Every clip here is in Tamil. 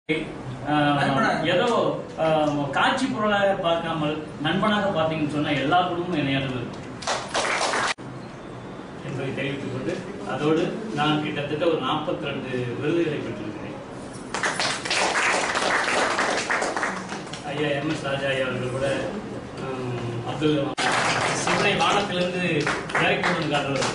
ஆஹ், ஏதோ ஆஹ், காட்சி பொருளாக பார்க்காமல் நண்பனாக பார்த்தீங்கன்னு சொன்னா எல்லா குடும்பமும் இணையானது என்பதை தெரிவித்துக் கொண்டு அதோடு நான் கிட்டத்தட்ட ஒரு 42 ரெண்டு விருதுகளை பெற்றிருக்கிறேன் ஐயா எம் எஸ் ராஜா ஐயா அவர்கள் கூட ஆஹ், அப்துல் சிவனை வானத்திலிருந்து இறக்கி கொண்டு காட்டுறது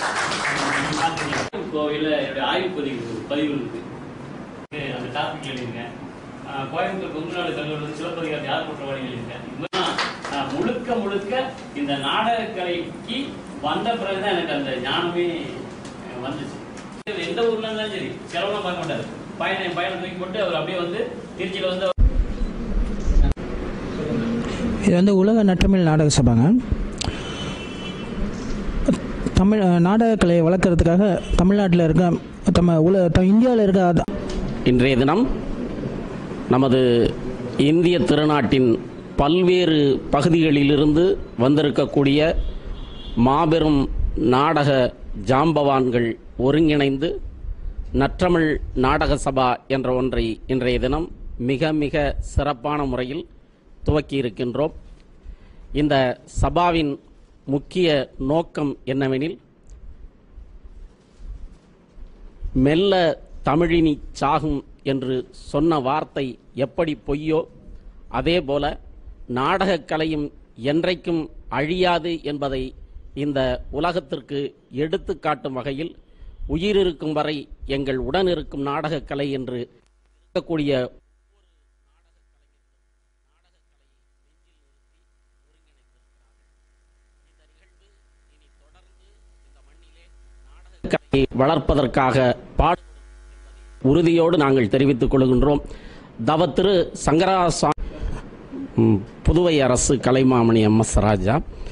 கோவையில் என்னுடைய ஆய்வு பதிவு பதிவு இருக்கு இது அந்த டாபிக் எழுதியிருக்கேன் ஆஹ் கோயம்புத்தூர் கொங்குநாடு கல்லூரி சிலப்பதிகாரத்தை யார் குற்றவாளி எழுதியிருக்கேன் இது மாதிரி நான், ஆஹ் முழுக்க முழுக்க இந்த நாடகக்கலைக்கு வந்த பிறகுதான் எனக்கு அந்த ஞானமே அஹ், வந்துச்சு இது எந்த ஊர்ல இருந்தாலும் சரி செலவுலாம் பார்க்க மாட்டாரு பையனை பையனை தூக்கி போட்டு அவர் அப்படியே வந்து திருச்சியில வந்து இது வந்து உலக நற்றமிழ் நாடக சபாங்க தமிழ் நாடகக்கலையை வளர்க்குறதுக்காக தமிழ்நாட்டில் இருக்க நம்ம உல இந்தியாவில் இருக்க அத- இன்றைய தினம் நமது இந்திய திருநாட்டின் பல்வேறு பகுதிகளிலிருந்து வந்திருக்கக்கூடிய மாபெரும் நாடக ஜாம்பவான்கள் ஒருங்கிணைந்து நற்றமிழ் நாடக சபா என்ற ஒன்றை இன்றைய தினம் மிக மிக சிறப்பான முறையில் துவக்கி இருக்கின்றோம் இந்த சபாவின் முக்கிய நோக்கம் என்னவெனில் மெல்ல தமிழினி சாகும் என்று சொன்ன வார்த்தை எப்படி பொய்யோ அதேபோல நாடகக்கலையும் என்றைக்கும் அழியாது என்பதை இந்த உலகத்திற்கு எடுத்து காட்டும் வகையில் உயிரிருக்கும் வரை எங்கள் உடன் இருக்கும் நாடகக்கலை என்று இருக்கக்கூடிய கலையை வளர்ப்பதற்காக பாடு உறுதியோடு நாங்கள் தெரிவித்துக் கொள்கின்றோம் தவத்திரு சங்கராசா ம், புதுவை அரசு கலைமாமணி எம் எஸ் ராஜா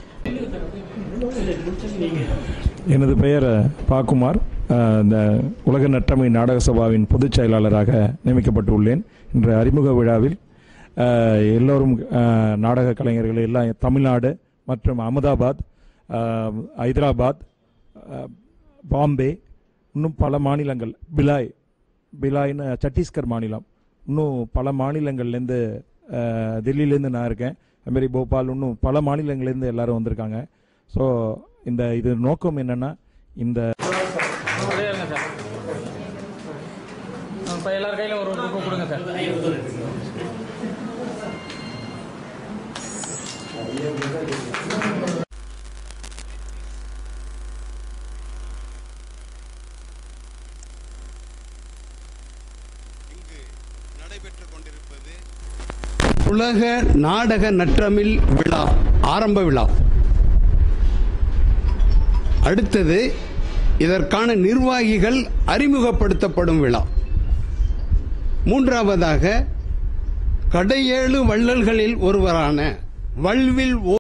எனது பெயர் பாக்குமார் அஹ், இந்த உலக நற்றமிழ் நாடக சபாவின் பொதுச் செயலாளராக நியமிக்கப்பட்டுள்ளேன் இன்று அறிமுக விழாவில் அஹ், எல்லோரும் அஹ், நாடக கலைஞர்கள் எல்லாம் தமிழ்நாடு மற்றும் அகமதாபாத் அஹ், ஹைதராபாத் அஹ், பாம்பே இன்னும் பல மாநிலங்கள் பிலாய் பிலாய்னு சத்தீஸ்கர் மாநிலம் இன்னும் பல மாநிலங்கள்லேருந்து அஹ், டெல்லியிலேருந்து நான் இருக்கேன் அதுமாரி போபால் இன்னும் பல மாநிலங்கள்லேருந்து எல்லாரும் வந்திருக்காங்க ஸோ இந்த இது நோக்கம் என்னன்னா இந்த அப்படியே இருங்க சார் இப்போ எல்லார் கையிலும் ஒரு புக்கு கொடுங்க சார் இங்கு நடைபெற்றுக் கொண்டிருப்பது உலக நாடக நற்றமிழ் விழா ஆரம்ப விழா அடுத்தது இதற்கான நிர்வாகிகள் அறிமுகப்படுத்தப்படும் விழா மூன்றாவதாக கடையேழு வள்ளல்களில் ஒருவரான வல்வில்